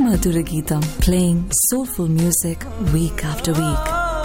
Madhura Geetam, playing soulful music week after week.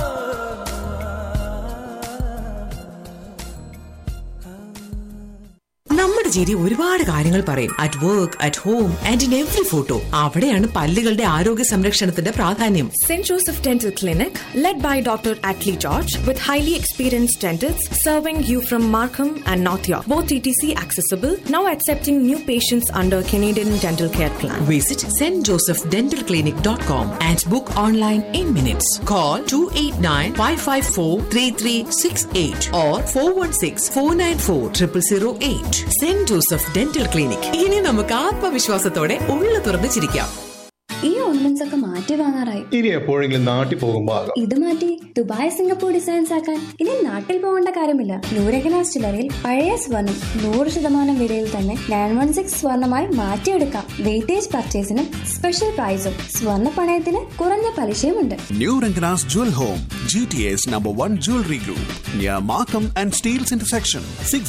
നമ്മുടെ ചിരി ഒരുപാട് കാര്യങ്ങൾ പറയും at work at home and in every photo അവിടെയാണ് പല്ലുകളുടെ ആരോഗ്യ സംരക്ഷണത്തിന്റെ പ്രാധാന്യം St. Joseph Dental Clinic, led by Dr. Atlee George, with highly experienced dentists serving you from Markham and North York. Both TTC accessible, now accepting new patients under Canadian Dental Care Plan. Visit Saint Joseph dental clinic dot com and book online in minutes call two eight nine five five four three three six eight or four one six four nine four triple zero eight Saint Joseph dental clinic ഇനി നമുക്ക് ആത്മവിശ്വാസത്തോടെ ഉള്ളു തുറന്ന് ചിരിക്കാം ഈ ornaments ഒക്കെ മാറ്റി വാങ്ങാറായി ഇനി എപ്പോഴെങ്കിലും നാട്ടിൽ പോകുമ്പോ ആകാം ഇത് മാറ്റി ദുബായ് സിംഗപ്പൂർ ഡിസൈൻസ് ആക്കാൻ ഇനി നാട്ടിൽ പോകേണ്ട കാര്യമില്ല നൂരകനാസ് ചിലറിൽ പഴയ സ്വർണം നൂറ് ശതമാനം വിലയിൽ തന്നെ നയൻ വൺ സിക്സ് സ്വർണമായി മാറ്റിയെടുക്കാം വെയിറ്റേജ് പർച്ചേസിനും സ്പെഷ്യൽ പ്രൈസും സ്വർണ്ണ പണയത്തിന് കുറഞ്ഞ പലിശയുമുണ്ട് New Rangana's Jewel Home, GTA's number one jewelry group, near Markham and Steels intersection,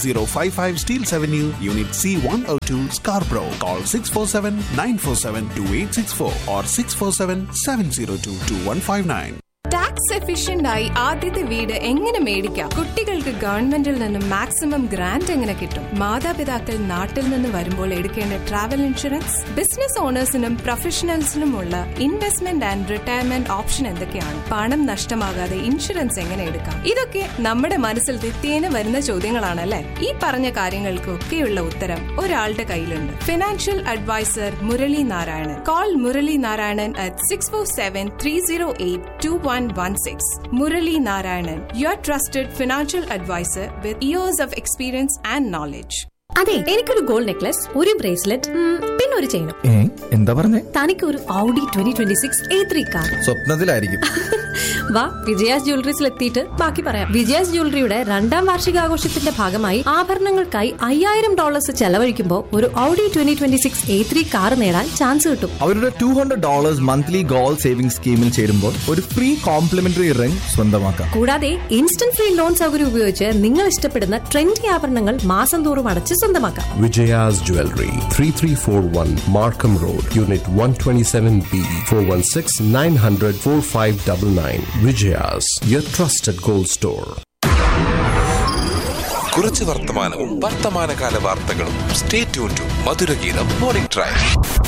6055 Steels Avenue, Unit C102, Scarborough. Call 647 947 2864 or 647 702 2159. Tax efficient ആയി ആദ്യത്തെ വീട് എങ്ങനെ മേടിക്കാം കുട്ടികൾക്ക് ഗവൺമെന്റിൽ നിന്ന് മാക്സിമം ഗ്രാന്റ് എങ്ങനെ കിട്ടും മാതാപിതാക്കൾ നാട്ടിൽ നിന്ന് വരുമ്പോൾ എടുക്കേണ്ട ട്രാവൽ ഇൻഷുറൻസ് ബിസിനസ് ഓണേഴ്സിനും പ്രൊഫഷണൽസിനുമുള്ള ഇൻവെസ്റ്റ്മെന്റ് ആൻഡ് റിട്ടയർമെന്റ് ഓപ്ഷൻ എന്തൊക്കെയാണ് പണം നഷ്ടമാകാതെ ഇൻഷുറൻസ് എങ്ങനെ എടുക്കാം ഇതൊക്കെ നമ്മുടെ മനസ്സിൽ നിത്യേന വരുന്ന ചോദ്യങ്ങളാണല്ലേ ഈ പറഞ്ഞ കാര്യങ്ങൾക്കൊക്കെയുള്ള ഉത്തരം ഒരാളുടെ കയ്യിലുണ്ട് financial advisor Murali Narayanan call Murali Narayanan at six four seven three zero eight two one one six Murali Narayanan your trusted financial advisor with years of experience and knowledge അതെ എനിക്കൊരു ഗോൾഡ് നെക്ലസ് ഒരു ബ്രേസ്ലെറ്റ് പിന്നെ ഒരു ചെയിനും ഏ എന്താ പറഞ്ഞേ തനിക്ക് ഒരു Audi twenty twenty six A three car സ്വപ്നത്തിലായിരിക്കും വാ വിജയാസ് ജ്വല്ലറീസിൽ എത്തിയിട്ട് ബാക്കി പറയാം വിജയാസ് ജ്വല്ലറിയുടെ രണ്ടാം വാർഷികാഘോഷത്തിന്റെ ഭാഗമായി ആഭരണങ്ങൾക്കായി അയ്യായിരം ഡോളേഴ്സ് ചെലവഴിക്കുമ്പോൾ ഒരു Audi twenty twenty six A three car നേടാൻ ചാൻസ് കിട്ടും അവരുടെ two hundred dollars monthly goal saving സ്കീമിൽ ചേരുമ്പോൾ ഒരു ഫ്രീ കോംപ്ലിമെന്ററി റിംഗ് സ്വന്തമാക്കാം കൂടാതെ ഇൻസ്റ്റന്റ് ഫ്രീ ലോൺ സൗകര്യം ഉപയോഗിച്ച് നിങ്ങൾ ഇഷ്ടപ്പെടുന്ന ട്രെൻഡി ആഭരണങ്ങൾ മാസം തോറും അടച്ച് സ്വന്തമാക്കാം Vijaya's Jewelry, 3341 Markham Road, Unit 127B, 416 900 4599. Vijaya's, your trusted gold store. കുറച്ച് വർത്തമാനവും വർത്തമാനകാല വാർത്തകളും stay tune to Madhurageetham morning drive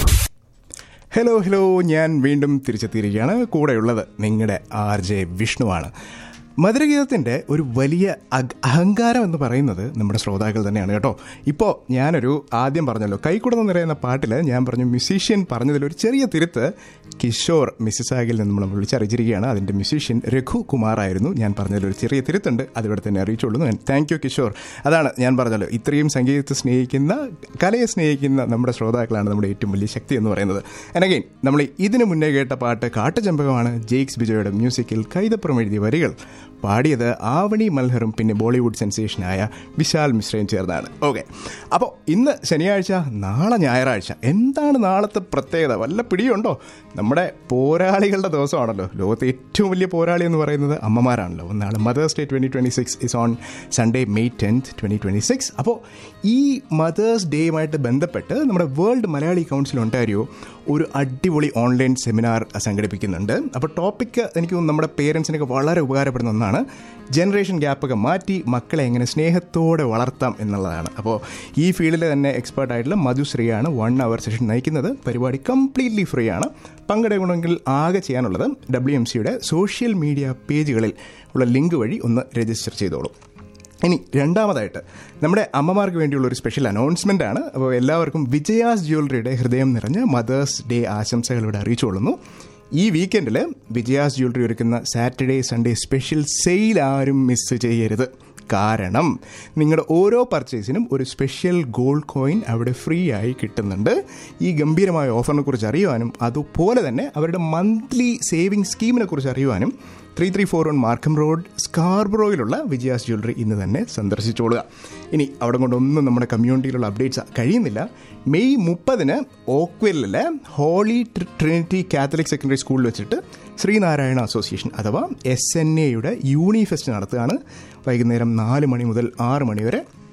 hello hello ഞാൻ വീണ്ടും തിരിച്ചെത്തിയിരിക്കുകയാണ് കൂടെയുള്ളത് നിങ്ങളുടെ ആർ ജെ വിഷ്ണുവാണ് മധുരഗീതത്തിൻ്റെ ഒരു വലിയ അഗ്- അഹങ്കാരം എന്ന് പറയുന്നത് നമ്മുടെ ശ്രോതാക്കൾ തന്നെയാണ് കേട്ടോ ഇപ്പോൾ ഞാനൊരു ആദ്യം പറഞ്ഞല്ലോ കൈക്കുടന്ന് നിറയുന്ന പാട്ടിൽ ഞാൻ പറഞ്ഞു മ്യൂസീഷ്യൻ പറഞ്ഞതിൽ ഒരു ചെറിയ തിരുത്ത് കിഷോർ മിസ്സിസാഗിൽ നിന്ന് നമ്മൾ വിളിച്ചറിയിച്ചിരിക്കുകയാണ് അതിൻ്റെ മ്യൂസീഷ്യൻ രഘു കുമാർ ആയിരുന്നു ഞാൻ പറഞ്ഞതിൽ ഒരു ചെറിയ തിരുത്തുണ്ട് അതിവിടെ തന്നെ അറിയിച്ചുള്ളൂ താങ്ക് യു കിഷോർ അതാണ് ഞാൻ പറഞ്ഞല്ലോ ഇത്രയും സംഗീതത്തെ സ്നേഹിക്കുന്ന കലയെ സ്നേഹിക്കുന്ന നമ്മുടെ ശ്രോതാക്കളാണ് നമ്മുടെ ഏറ്റവും വലിയ ശക്തി എന്ന് പറയുന്നത് അനഗെയിൻ നമ്മൾ ഇതിനു മുന്നേ കേട്ട പാട്ട് കാട്ടുചമ്പകമാണ് ജെയ്ക്സ് ബിജോയുടെ മ്യൂസിക്കിൽ കൈതപ്പുറം എഴുതിയ വരികൾ പാടിയത് ആവണി മൽഹറും പിന്നെ ബോളിവുഡ് സെൻസേഷനായ വിശാൽ മിശ്രയും ചേർന്നാണ് ഓക്കെ അപ്പോൾ ഇന്ന് ശനിയാഴ്ച നാളെ ഞായറാഴ്ച എന്താണ് നാളത്തെ പ്രത്യേകത വല്ല പിടിയുണ്ടോ നമ്മുടെ പോരാളികളുടെ ദിവസമാണല്ലോ ലോകത്തെ ഏറ്റവും വലിയ പോരാളി എന്ന് പറയുന്നത് അമ്മമാരാണല്ലോ ഒന്നാണ് mother's day twenty twenty six is on Sunday May tenth twenty twenty six അപ്പോൾ ഈ മദേഴ്സ് ഡേയുമായിട്ട് ബന്ധപ്പെട്ട് നമ്മുടെ വേൾഡ് മലയാളി കൗൺസിൽ ഒണ്ടാരിയോ ഒരു അടിപൊളി ഓൺലൈൻ സെമിനാർ സംഘടിപ്പിക്കുന്നുണ്ട് അപ്പോൾ ടോപ്പിക്ക് എനിക്ക് തോന്നുന്നു നമ്മുടെ പേരൻസിനൊക്കെ വളരെ ഉപകാരപ്പെടുന്ന ഒന്നാണ് ജനറേഷൻ ഗ്യാപ്പൊക്കെ മാറ്റി മക്കളെ എങ്ങനെ സ്നേഹത്തോടെ വളർത്താം എന്നുള്ളതാണ് അപ്പോൾ ഈ ഫീൽഡിൽ തന്നെ എക്സ്പേർട്ട് ആയിട്ടുള്ള മധുശ്രീയാണ് വൺ അവർ സെഷൻ നയിക്കുന്നത് പരിപാടി കംപ്ലീറ്റ്ലി ഫ്രീ ആണ് പങ്കെടുക്കണമെങ്കിൽ ആകെ ചെയ്യാനുള്ളത് ഡബ്ല്യു എം സിയുടെ സോഷ്യൽ മീഡിയ പേജുകളിൽ ഉള്ള ലിങ്ക് വഴി ഒന്ന് രജിസ്റ്റർ ചെയ്തോളൂ ഇനി രണ്ടാമതായിട്ട് നമ്മുടെ അമ്മമാർക്ക് വേണ്ടിയുള്ള ഒരു സ്പെഷ്യൽ അനൗൺസ്മെന്റ് ആണ് അപ്പോൾ എല്ലാവർക്കും വിജയാസ് ജ്വല്ലറിയുടെ ഹൃദയം നിറഞ്ഞ മദേഴ്സ് ഡേ ആശംസകൾ ഇവിടെ അറിയിച്ചുകൊള്ളുന്നു ഈ വീക്കെൻഡിൽ വിജയാസ് ജ്വല്ലറി ഒരുക്കുന്ന സാറ്റർഡേ സൺഡേ സ്പെഷ്യൽ സെയിൽ ആരും മിസ് ചെയ്യരുത് കാരണം നിങ്ങളുടെ ഓരോ പർച്ചേസിനും ഒരു സ്പെഷ്യൽ ഗോൾഡ് കോയിൻ അവിടെ ഫ്രീ ആയി കിട്ടുന്നുണ്ട് ഈ ഗംഭീരമായ ഓഫറിനെ കുറിച്ച് അറിയുവാനും അതുപോലെ തന്നെ അവരുടെ മന്ത്ലി സേവിംഗ് സ്കീമിനെ കുറിച്ച് അറിയുവാനും three three four one Markham road സ്കാർബ്രോയിലുള്ള വിജയാസ് ജ്വല്ലറി ഇന്ന് തന്നെ സന്ദർശിച്ചോളുക ഇനി അവിടെ കൊണ്ടൊന്നും നമ്മുടെ കമ്മ്യൂണിറ്റിയിലുള്ള അപ്ഡേറ്റ്സ് കഴിയുന്നില്ല മെയ് മുപ്പതിന് ഓക്വില്ലിലെ holy tri- trinity catholic secondary സ്കൂളിൽ വെച്ചിട്ട് ശ്രീനാരായണ അസോസിയേഷൻ അഥവാ എസ് എൻ എയുടെ യൂണിഫെസ്റ്റ് നടത്തുകയാണ് വൈകുന്നേരം നാല് മണി മുതൽ ആറ് മണി വരെ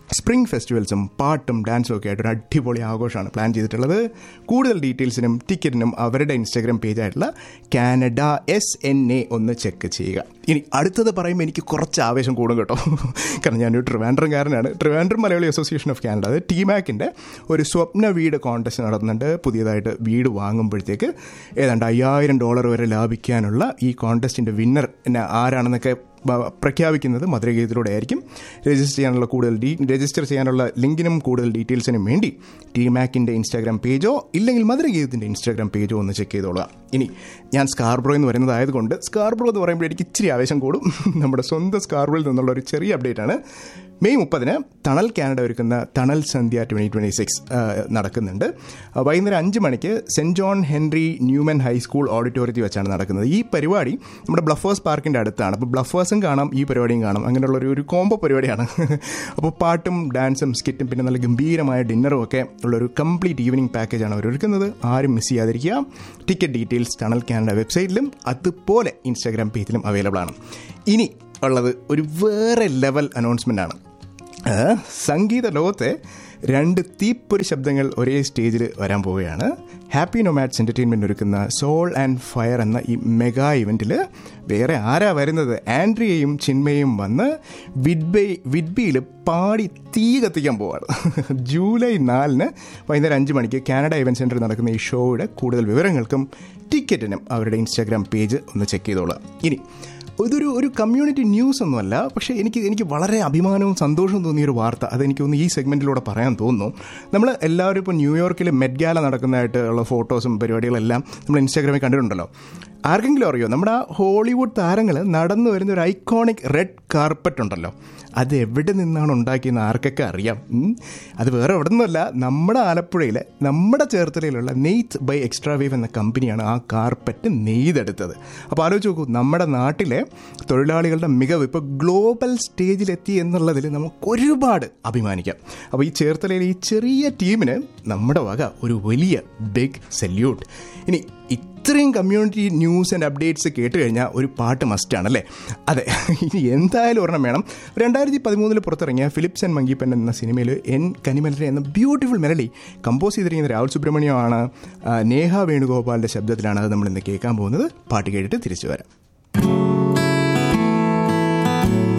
സ്പ്രിംഗ് ഫെസ്റ്റിവൽസും പാട്ടും ഡാൻസും ഒക്കെ ആയിട്ട് ഒരു അടിപൊളി ആഘോഷമാണ് പ്ലാൻ ചെയ്തിട്ടുള്ളത് കൂടുതൽ ഡീറ്റെയിൽസിനും ടിക്കറ്റിനും അവരുടെ ഇൻസ്റ്റാഗ്രാം പേജായിട്ടുള്ള കാനഡ എസ് എൻ എ ഒന്ന് ചെക്ക് ചെയ്യുക ഇനി അടുത്തത് പറയുമ്പോൾ എനിക്ക് കുറച്ച് ആവേശം കൂടും കേട്ടോ കാരണം ഞാനൊരു ട്രിവാൻഡ്രംകാരനാണ് Trivandrum Malayali association of Canada അത് ടീമാക്കിൻ്റെ ഒരു സ്വപ്ന വീട് കോൺടെസ്റ്റ് നടത്തുന്നുണ്ട് പുതിയതായിട്ട് വീട് വാങ്ങുമ്പോഴത്തേക്ക് ഏതാണ്ട് അയ്യായിരം ഡോളർ വരെ ലാഭിക്കാനുള്ള ഈ കോൺടെസ്റ്റിൻ്റെ വിന്നർ എന്നെ ആരാണെന്നൊക്കെ ബ- പ്രഖ്യാപിക്കുന്നത് മധുരഗീതത്തിലൂടെ ആയിരിക്കും രജിസ്റ്റർ ചെയ്യാനുള്ള കൂടുതൽ ഡീ രജിസ്റ്റർ ചെയ്യാനുള്ള ലിങ്കിനും കൂടുതൽ ഡീറ്റെയിൽസിനും വേണ്ടി ടിമാക്കിൻ്റെ ഇൻസ്റ്റാഗ്രാം പേജോ ഇല്ലെങ്കിൽ മധുരഗീതത്തിൻ്റെ ഇൻസ്റ്റാഗ്രാം പേജോ ഒന്ന് ചെക്ക് ചെയ്തോളുക ഇനി ഞാൻ സ്കാർബ്രോ എന്ന് പറയുന്നതായതുകൊണ്ട് സ്കാർബ്രോ എന്ന് പറയുമ്പോൾ എനിക്ക് ഇച്ചിരി ആവേശം കൂടും നമ്മുടെ സ്വന്തം സ്കാർബ്രോയിൽ നിന്നുള്ള ഒരു ചെറിയ അപ്ഡേറ്റ് ആണ് മെയ് മുപ്പതിന് തണൽ കാനഡ ഒരുക്കുന്ന തണൽ സന്ധ്യ ട്വൻറ്റി ട്വൻറ്റി സിക്സ് നടക്കുന്നുണ്ട് ആ, വൈകുന്നേരം അഞ്ച് മണിക്ക് Saint John Henry Newman high school ഓഡിറ്റോറിയത്തിൽ വെച്ചാണ് നടക്കുന്നത് ഈ പരിപാടി നമ്മുടെ ബ്ലഫേഴ്സ് പാർക്കിൻ്റെ അടുത്താണ് അപ്പോൾ ബ്ലഫേഴ്സും കാണാം ഈ പരിപാടിയും കാണാം അങ്ങനെയുള്ള ഒരു ഒരു കോംബോ പരിപാടിയാണ് അപ്പോൾ പാട്ടും ഡാൻസും സ്കിറ്റും പിന്നെ നല്ല ഗംഭീരമായ ഡിന്നറും ഒക്കെ ഉള്ളൊരു കംപ്ലീറ്റ് ഈവനിങ് പാക്കേജാണ് അവർ ഒരുക്കുന്നത് ആരും മിസ് ചെയ്യാതിരിക്കുക ടിക്കറ്റ് ഡീറ്റെയിൽസ് ടണൽ കാനഡ വെബ്സൈറ്റിലും അതുപോലെ ഇൻസ്റ്റാഗ്രാം പേജിലും അവൈലബിൾ ആണ് ഇനി ഉള്ളത് ഒരു വേറെ ലെവൽ അനൗൺസ്മെൻ്റ് ആണ് ആ, സംഗീത ലോകത്തെ രണ്ട് തീപ്പൊരി ശബ്ദങ്ങൾ ഒരേ സ്റ്റേജിൽ വരാൻ പോവുകയാണ് ഹാപ്പി നൊമാറ്റ്സ് എൻ്റർടൈൻമെൻറ്റ് ഒരുക്കുന്ന സോൾ ആൻഡ് ഫയർ എന്ന ഈ മെഗാ ഇവൻറ്റിൽ വേറെ ആരാ വരുന്നത് ആൻഡ്രിയയും ചിന്മയും വന്ന് വിഡ്ബൈ വിഡ്ബിയിൽ പാടി തീ കത്തിക്കാൻ പോവാണ് ജൂലൈ നാലിന് വൈകുന്നേരം അഞ്ച് മണിക്ക് കാനഡ ഇവൻറ്റ് സെൻറ്ററിൽ നടക്കുന്ന ഈ ഷോയുടെ കൂടുതൽ വിവരങ്ങൾക്കും ടിക്കറ്റിനും അവരുടെ ഇൻസ്റ്റാഗ്രാം പേജ് ഒന്ന് ചെക്ക് ചെയ്തോളാം ഇനി ഇതൊരു ഒരു കമ്മ്യൂണിറ്റി ന്യൂസ് ഒന്നുമല്ല പക്ഷേ എനിക്ക് എനിക്ക് വളരെ അഭിമാനവും സന്തോഷവും തോന്നിയ ഒരു വാർത്ത അതെനിക്ക് ഒന്ന് ഈ സെഗ്മെൻറ്റിലൂടെ പറയാൻ തോന്നുന്നു നമ്മൾ എല്ലാവരും ഇപ്പോൾ ന്യൂയോർക്കിൽ മെഡ്ഗാല നടക്കുന്നതായിട്ട് ഉള്ള ഫോട്ടോസും പരിപാടികളെല്ലാം നമ്മൾ ഇൻസ്റ്റാഗ്രാമിൽ കണ്ടിട്ടുണ്ടല്ലോ ആർക്കെങ്കിലും അറിയോ നമ്മുടെ ആ ഹോളിവുഡ് താരങ്ങൾ നടന്നു വരുന്ന ഒരു ഐക്കോണിക് റെഡ് കാർപ്പറ്റ് ഉണ്ടല്ലോ അത് എവിടെ നിന്നാണ് ഉണ്ടാക്കിയെന്ന് ആർക്കൊക്കെ അറിയാം ഉം. അത് വേറെ എവിടെ നിന്നല്ല നമ്മുടെ ആലപ്പുഴയിലെ നമ്മുടെ ചേർത്തലയിലുള്ള നെയ്ത്ത് ബൈ എക്സ്ട്രാ വേവ് എന്ന കമ്പനിയാണ് ആ കാർപ്പറ്റ് നെയ്തെടുത്തത് അപ്പോൾ ആലോചിച്ച് നോക്കൂ നമ്മുടെ നാട്ടിലെ തൊഴിലാളികളുടെ മികവ് ഇപ്പോൾ ഗ്ലോബൽ സ്റ്റേജിലെത്തി എന്നുള്ളതിൽ നമുക്ക് ഒരുപാട് അഭിമാനിക്കാം അപ്പോൾ ഈ ചേർത്തലയിലെ ഈ ചെറിയ ടീമിന് നമ്മുടെ വക ഒരു വലിയ ബിഗ് സല്യൂട്ട് ഇനി ഇത്രയും കമ്മ്യൂണിറ്റി ന്യൂസ് ആൻഡ് അപ്ഡേറ്റ്സ് കേട്ട് കഴിഞ്ഞാൽ ഒരു പാട്ട് മസ്റ്റാണ് അല്ലേ അതെ ഇനി എന്തായാലും ഒരെണ്ണം വേണം രണ്ടായിരത്തി പതിമൂന്നിൽ പുറത്തിറങ്ങിയ ഫിലിപ്സ് ആൻഡ് മങ്കിപ്പൻ എന്ന സിനിമയിൽ എൻ കനിമലരെ എന്ന ബ്യൂട്ടിഫുൾ മെലഡി കമ്പോസ് ചെയ്തിരിക്കുന്ന രാഹുൽ സുബ്രഹ്മണ്യമാണ് ആ, നേഹ വേണുഗോപാലിൻ്റെ ശബ്ദത്തിലാണ് അത് നമ്മൾ ഇന്ന് കേൾക്കാൻ പോകുന്നത് പാട്ട് കേട്ടിട്ട് തിരിച്ചു വരാം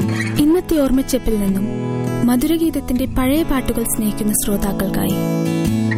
ഇന്നത്തെ ഓർമ്മച്ചെപ്പിൽ നിന്നും മധുരഗീതത്തിന്റെ പഴയ പാട്ടുകൾ സ്നേഹിക്കുന്ന ശ്രോതാക്കൾക്കായി